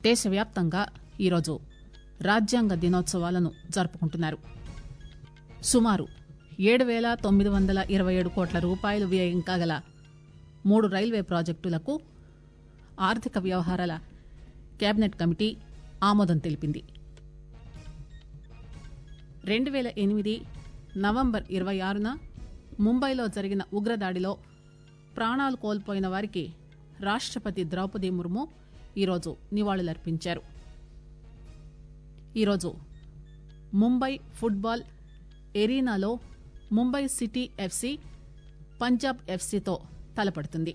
దేశవ్యాప్తంగా ఈరోజు రాజ్యాంగ దినోత్సవాలను జరుపుకుంటున్నారు సుమారు ఏడు వేల తొమ్మిది వందల ఇరవై ఏడు కోట్ల రూపాయలు వ్యయం కాగల మూడు రైల్వే ప్రాజెక్టులకు ఆర్థిక వ్యవహారాల కేబినెట్ కమిటీ ఆమోదం తెలిపింది రెండు వేల ఎనిమిది నవంబర్ ఇరవై ఆరున ముంబైలో జరిగిన ఉగ్రదాడిలో ప్రాణాలు కోల్పోయిన వారికి రాష్టపతి ద్రౌపది ముర్ము ఈరోజు నివాళులర్పించారు ఈరోజు ముంబై ఫుట్బాల్ ఎరీనాలో ముంబై సిటీ ఎఫ్సి పంజాబ్ ఎఫ్సితో తలపడుతుంది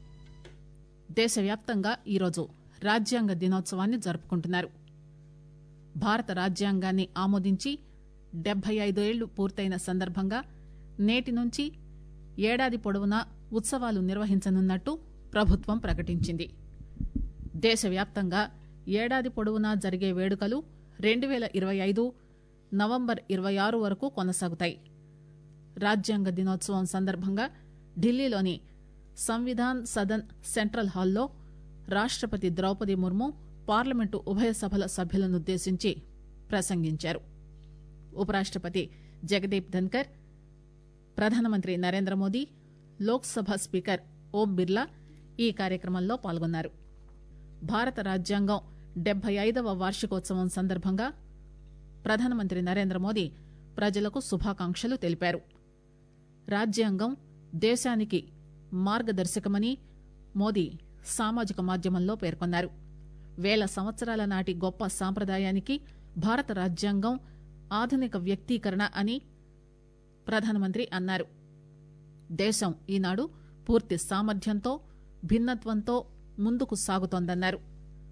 దేశవ్యాప్తంగా ఈరోజు రాజ్యాంగ దినోత్సవాన్ని జరుపుకుంటున్నారు భారత రాజ్యాంగాన్ని ఆమోదించి డెబ్బై ఐదేళ్లు పూర్తయిన సందర్భంగా నేటి నుంచి ఏడాది పొడవునా ఉత్సవాలు నిర్వహించనున్నట్టు ప్రభుత్వం ప్రకటించింది దేశవ్యాప్తంగా ఏడాది పొడవునా జరిగే వేడుకలు రెండు వేల ఇరవై ఐదు నవంబర్ ఇరవై ఆరు వరకు కొనసాగుతాయి రాజ్యాంగ దినోత్సవం సందర్భంగా ఢిల్లీలోని సంవిధాన్ సదన్ సెంట్రల్ హాల్లో రాష్టపతి ద్రౌపది ముర్ము పార్లమెంటు ఉభయ సభల సభ్యులనుద్దేశించి ప్రసంగించారు ఉపరాష్టపతి జగదీప్ ధన్కర్ ప్రధానమంత్రి నరేంద్ర మోదీ లోక్సభ స్పీకర్ ఓం బిర్లా ఈ కార్యక్రమంలో పాల్గొన్నారు భారత రాజ్యాంగం డెబ్బై ఐదవ వార్షికోత్సవం సందర్భంగా ప్రధానమంత్రి నరేంద్ర మోదీ ప్రజలకు శుభాకాంక్షలు తెలిపారు రాజ్యాంగం దేశానికి మార్గదర్శకమని మోదీ సామాజిక మాధ్యమంలో పేర్కొన్నారు వేల సంవత్సరాల నాటి గొప్ప సాంప్రదాయానికి భారత రాజ్యాంగం ఆధునిక వ్యక్తీకరణ అని ప్రధానమంత్రి అన్నారు దేశం ఈనాడు పూర్తి సామర్థ్యంతో భిన్నత్వంతో ముందుకు సాగుతోందన్నారు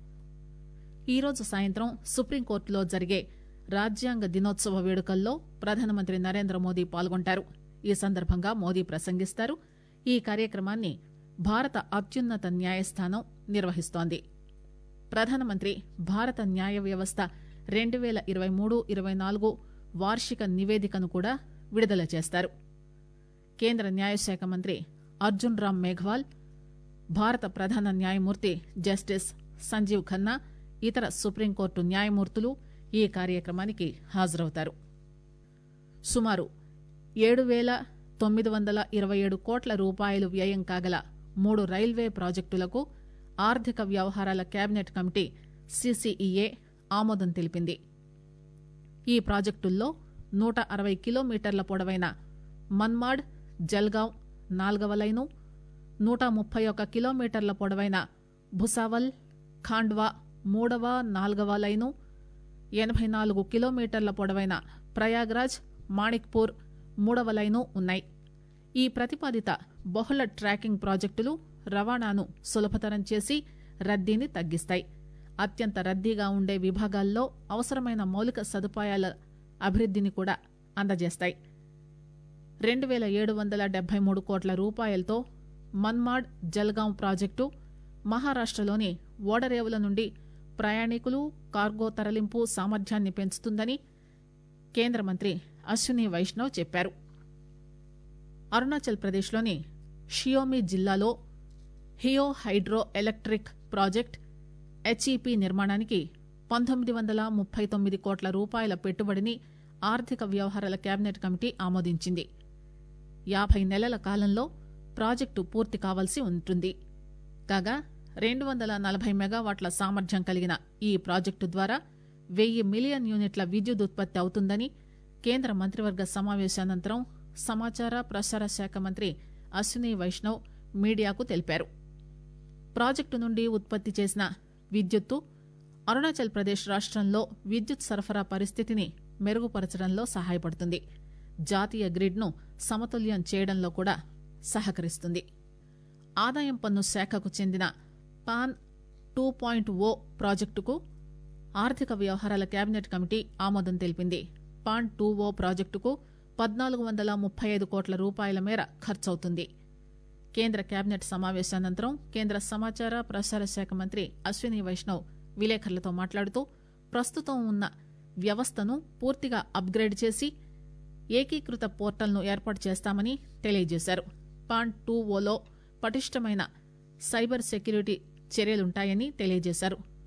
ఈరోజు సాయంత్రం సుప్రీంకోర్టులో జరిగే రాజ్యాంగ దినోత్సవ వేడుకల్లో ప్రధానమంత్రి నరేంద్ర మోదీ పాల్గొంటారు ఈ సందర్భంగా మోదీ ప్రసంగిస్తారు ఈ కార్యక్రమాన్ని భారత అత్యున్నత న్యాయస్థానం నిర్వహిస్తోంది ప్రధానమంత్రి భారత న్యాయ వ్యవస్థ రెండు పేల ఇరవై మూడు ఇరవై నాలుగు వార్షిక నివేదికను కూడా విడుదల చేస్తారు కేంద్ర న్యాయశాఖ మంత్రి అర్జున్ రామ్ మేఘ్వాల్ భారత ప్రధాన న్యాయమూర్తి జస్టిస్ సంజీవ్ ఖన్నా ఇతర సుప్రీంకోర్టు న్యాయమూర్తులు ఈ కార్యక్రమానికి హాజరవుతారు సుమారు ఏడు పేల తొమ్మిది వందల ఇరవై ఏడు కోట్ల రూపాయలు వ్యయం కాగల మూడు రైల్వే ప్రాజెక్టులకు ఆర్థిక వ్యవహారాల కేబినెట్ కమిటీ సీసీఈఏ ఆమోదం తెలిపింది ఈ ప్రాజెక్టుల్లో నూట అరవై కిలోమీటర్ల పొడవైన మన్మాడ్ జల్గావ్ నాల్గవ లైను నూట ముప్పై ఒక్క కిలోమీటర్ల పొడవైన భుసావల్ ఖాండ్వా మూడవ నాల్గవ లైను ఎనభై నాలుగు కిలోమీటర్ల పొడవైన ప్రయాగ్రాజ్ మాణిక్పూర్ మూడవ లైను ఉన్నాయి ఈ ప్రతిపాదిత బహుళ ట్రాకింగ్ ప్రాజెక్టులు రవాణాను సులభతరం చేసి రద్దీని తగ్గిస్తాయి అత్యంత రద్దీగా ఉండే విభాగాల్లో అవసరమైన మౌలిక సదుపాయాల అభివృద్దిని కూడా అందజేస్తాయి రెండు పేల ఏడు వందల డెబ్బై మూడు కోట్ల రూపాయలతో మన్మాడ్ జల్గాం ప్రాజెక్టు మహారాష్టలోని ఓడరేవుల నుండి ప్రయాణికులు కార్గో తరలింపు సామర్థ్యాన్ని పెంచుతుందని కేంద్ర మంత్రి అశ్విని వైష్ణవ్ చెప్పారు అరుణాచల్ ప్రదేశ్లోని షియోమి జిల్లాలో Hiyo hydro electric project HEP నిర్మాణానికి పంతొమ్మిది వందల ముప్పై తొమ్మిది కోట్ల రూపాయల పెట్టుబడిని ఆర్థిక వ్యవహారాల కేబినెట్ కమిటీ ఆమోదించింది యాభై నెలల కాలంలో ప్రాజెక్టు పూర్తి కావాల్సి ఉంటుంది కాగా రెండు వందల నలభై మెగావాట్ల సామర్థ్యం కలిగిన ఈ ప్రాజెక్టు ద్వారా వెయ్యి మిలియన్ యూనిట్ల విద్యుత్ ఉత్పత్తి అవుతుందని కేంద్ర మంత్రివర్గ సమావేశానంతరం సమాచార ప్రసార శాఖ మంత్రి అశ్విని వైష్ణవ్ మీడియాకు తెలిపారు ప్రాజెక్టు నుండి ఉత్పత్తి చేసిన విద్యుత్తు అరుణాచల్ ప్రదేశ్ రాష్టంలో విద్యుత్ సరఫరా పరిస్థితిని మెరుగుపరచడంలో సహాయపడుతుంది జాతీయ గ్రిడ్ను సమతుల్యం చేయడంలో కూడా సహకరిస్తుంది ఆదాయం పన్ను శాఖకు చెందిన పాన్ టూ పాయింట్ ఓ ప్రాజెక్టుకు ఆర్థిక వ్యవహారాల కేబినెట్ కమిటీ ఆమోదం తెలిపింది పాన్ టూ ఓ ప్రాజెక్టుకు పద్నాలుగు వందల ముప్పై ఐదు కోట్ల రూపాయల మేర ఖర్చవుతుంది కేంద్ర కేబినెట్ సమావేశానంతరం కేంద్ర సమాచార ప్రసార శాఖ మంత్రి అశ్విని వైష్ణవ్ విలేకరులతో మాట్లాడుతూ ప్రస్తుతం ఉన్న వ్యవస్థను పూర్తిగా అప్గ్రేడ్ చేసి ఏకీకృత పోర్టల్ను ఏర్పాటు చేస్తామని తెలియజేశారు పాన్ టూ ఓలో పటిష్టమైన సైబర్ సెక్యూరిటీ చర్యలుంటాయని తెలియజేశారు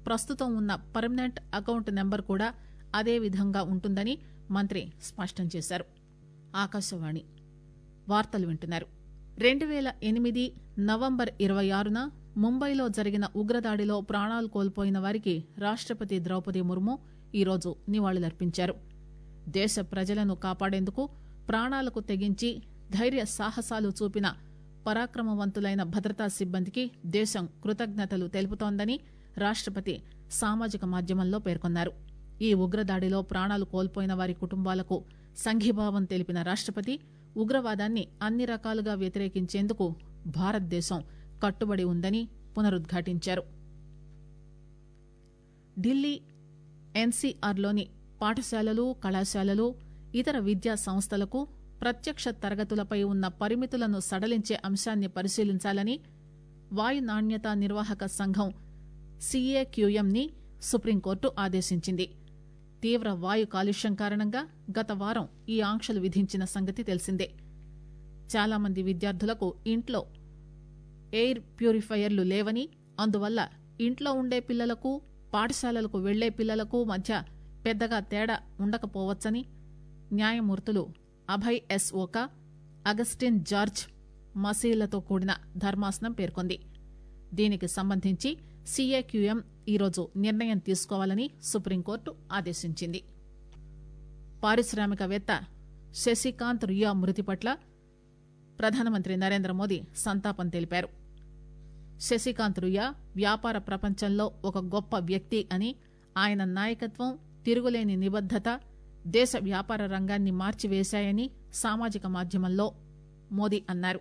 ప్రస్తుతం ఉన్న పర్మనెంట్ అకౌంట్ నెంబర్ కూడా అదే విధంగా ఉంటుందని మంత్రి స్పష్టం చేశారు ఆకాశవాణి వార్తలు వింటున్నారు రెండు పేల ఎనిమిది నవంబర్ ఇరవై ఆరున ముంబైలో జరిగిన ఉగ్రదాడిలో ప్రాణాలు కోల్పోయిన వారికి రాష్టపతి ద్రౌపది ముర్ము ఈరోజు నివాళులర్పించారు దేశ ప్రజలను కాపాడేందుకు ప్రాణాలకు తెగించి ధైర్య సాహసాలు చూపిన పరాక్రమవంతులైన భద్రతా సిబ్బందికి దేశం కృతజ్ఞతలు తెలుపుతోందని రాష్టపతి సామాజిక మాధ్యమంలో పేర్కొన్నారు ఈ ఉగ్రదాడిలో ప్రాణాలు కోల్పోయిన వారి కుటుంబాలకు సంఘీభావం తెలిపిన రాష్టపతి ఉగ్రవాదాన్ని అన్ని రకాలుగా వ్యతిరేకించేందుకు భారతదేశం కట్టుబడి ఉందని పునరుద్ఘాటించారు ఢిల్లీ ఎన్సీఆర్లోని పాఠశాలలు కళాశాలలు ఇతర విద్యా సంస్థలకు ప్రత్యక్ష తరగతులపై ఉన్న పరిమితులను సడలించే అంశాన్ని పరిశీలించాలని వాయు నాణ్యత నిర్వాహక సంఘం సీఏక్యూఎంని సుప్రీంకోర్టు ఆదేశించింది తీవ్ర వాయు కాలుష్యం కారణంగా గత వారం ఈ ఆంక్షలు విధించిన సంగతి తెలిసిందే చాలా మంది విద్యార్థులకు ఇంట్లో ఎయిర్ ప్యూరిఫైయర్లు లేవని అందువల్ల ఇంట్లో ఉండే పిల్లలకు పాఠశాలలకు వెళ్లే పిల్లలకు మధ్య పెద్దగా తేడా ఉండకపోవచ్చని న్యాయమూర్తులు అభయ్ ఎస్ ఓకా అగస్టిన్ జార్జ్ మసీలతో కూడిన ధర్మాసనం పేర్కొంది దీనికి సంబంధించి సీఏక్యూఎం ఈరోజు నిర్ణయం తీసుకోవాలని సుప్రీంకోర్టు ఆదేశించింది పారిశ్రామికవేత్త శశికాంత్ రియా మృతి పట్ల ప్రధానమంత్రి నరేంద్ర మోదీ సంతాపం తెలిపారు శశికాంత్ రుయా వ్యాపార ప్రపంచంలో ఒక గొప్ప వ్యక్తి అని ఆయన నాయకత్వం తిరుగులేని నిబద్దత దేశ వ్యాపార రంగాన్ని మార్చివేశాయని సామాజిక మాధ్యమంలో మోదీ అన్నారు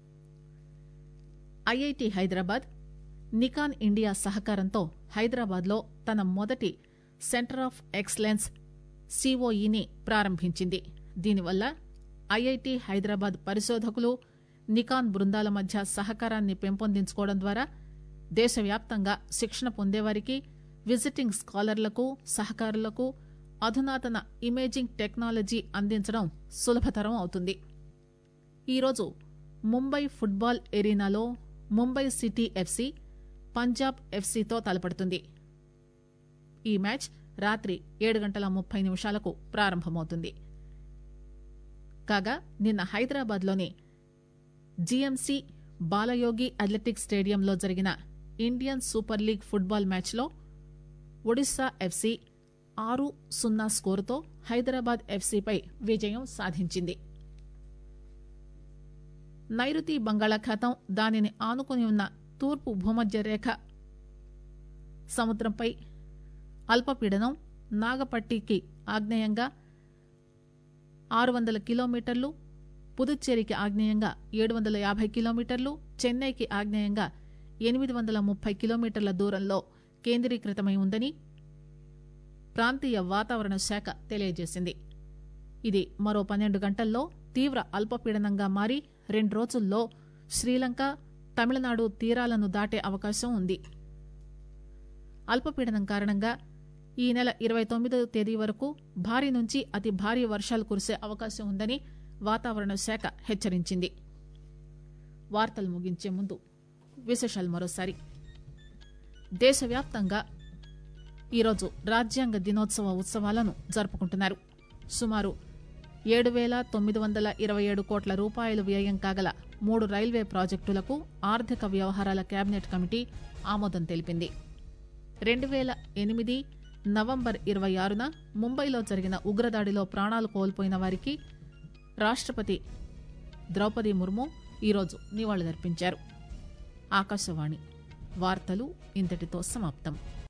ఐఐటి హైదరాబాద్ నికాన్ ఇండియా సహకారంతో హైదరాబాద్లో తన మొదటి సెంటర్ ఆఫ్ ఎక్సలెన్స్ సిఓఈని ప్రారంభించింది దీనివల్ల ఐఐటి హైదరాబాద్ పరిశోధకులు నికాన్ బృందాల మధ్య సహకారాన్ని పెంపొందించుకోవడం ద్వారా దేశవ్యాప్తంగా శిక్షణ పొందేవారికి విజిటింగ్ స్కాలర్లకు సహకారులకు అధునాతన ఇమేజింగ్ టెక్నాలజీ అందించడం సులభతరం అవుతుంది ఈరోజు ముంబై ఫుట్బాల్ ఎరీనాలో ముంబై సిటీ ఎఫ్సి పంజాబ్ ఎఫ్సితో తలపడుతుంది ఈ మ్యాచ్ రాత్రి ఏడు గంటల ముప్పై నిమిషాలకు ప్రారంభమవుతుంది కాగా నిన్న హైదరాబాద్లోని జీఎంసీ బాలయోగి అథ్లెటిక్స్ స్టేడియంలో జరిగిన ఇండియన్ సూపర్ లీగ్ ఫుట్బాల్ మ్యాచ్లో ఒడిశా ఎఫ్సి ఆరు సున్నా స్కోరుతో హైదరాబాద్ ఎఫ్సిపై విజయం సాధించింది నైరుతి బంగాళాఖాతం దానిని ఆనుకుని ఉన్న తూర్పు భూమధ్య రేఖ సముద్రంపై అల్పపీడనం నాగపట్టికి ఆగ్నేయంగా ఆరు వందల కిలోమీటర్లు పుదుచ్చేరికి ఆగ్నేయంగా ఏడు వందల యాభై కిలోమీటర్లు చెన్నైకి ఆగ్నేయంగా ఎనిమిది వందల ముప్పై కిలోమీటర్ల దూరంలో కేంద్రీకృతమై ఉందని ప్రాంతీయ వాతావరణ శాఖ తెలియజేసింది ఇది మరో పన్నెండు గంటల్లో తీవ్ర అల్పపీడనంగా మారి రెండు రోజుల్లో శ్రీలంక తమిళనాడు తీరాలను దాటే అవకాశం ఉంది అల్పపీడనం కారణంగా ఈ నెల ఇరవై తొమ్మిదవ తేదీ వరకు భారీ నుంచి అతి భారీ వర్షాలు కురిసే అవకాశం ఉందని వాతావరణ శాఖ హెచ్చరించింది వార్తలు ముగించే ముందు విశేషాలు మరోసారి దేశవ్యాప్తంగా ఈరోజు రాజ్యాంగ దినోత్సవ ఉత్సవాలను జరుపుకుంటున్నారు సుమారు ఏడు వేల తొమ్మిది వందల ఇరవై ఏడు కోట్ల రూపాయలు వ్యయం కాగల మూడు రైల్వే ప్రాజెక్టులకు ఆర్థిక వ్యవహారాల కేబినెట్ కమిటీ ఆమోదం తెలిపింది రెండు వేల ఎనిమిది నవంబర్ ఇరవై ఆరున ముంబైలో జరిగిన ఉగ్రదాడిలో ప్రాణాలు కోల్పోయిన వారికి రాష్టపతి ద్రౌపది ముర్ము ఈరోజు నివాళులర్పించారు ఆకాశవాణి వార్తలు ఇంతటితో సమాప్తం